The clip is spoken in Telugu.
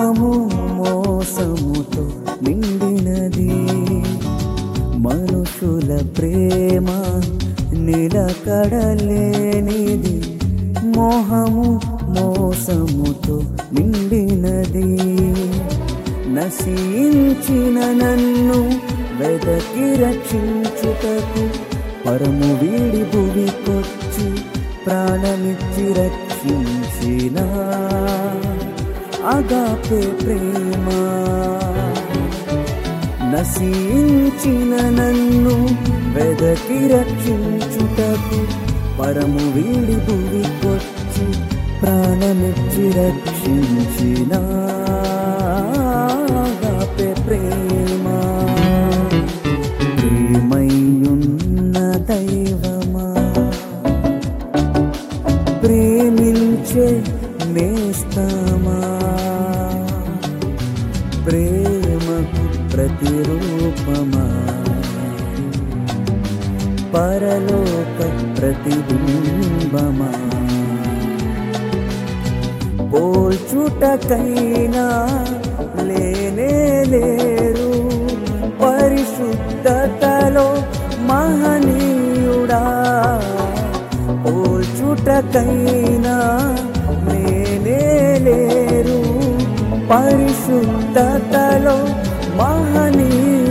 మోహము మోసముతో నిండినది మనుషుల ప్రేమ నిలకడలేనిది మోహము మోసముతో నిండినది నశించిన నన్ను వెదకి రక్షించుటకు పరము వీడి భువికొచ్చి ప్రాణమిచ్చి రక్షించిన అగాపే ప్రేమ నశించిన నన్ను వెదకి రక్షించుటకు పరము వీడి భువికొచ్చి ప్రాణమిచ్చి రక్షించిన అగాపే ప్రేమ ప్రేమయ్యున్న దైవమా ప్రేమించే నేస్తమా ప్రేమకు ప్రతిరూపమా పరలోక ప్రతిబింబమా పోల్చుటకైనా లేనే లేరు పరిశుద్ధతలో మహనీయుడా పోల్చుటకైనా లేనే లేరు పరిశుద్ధతలో మహనీయుడా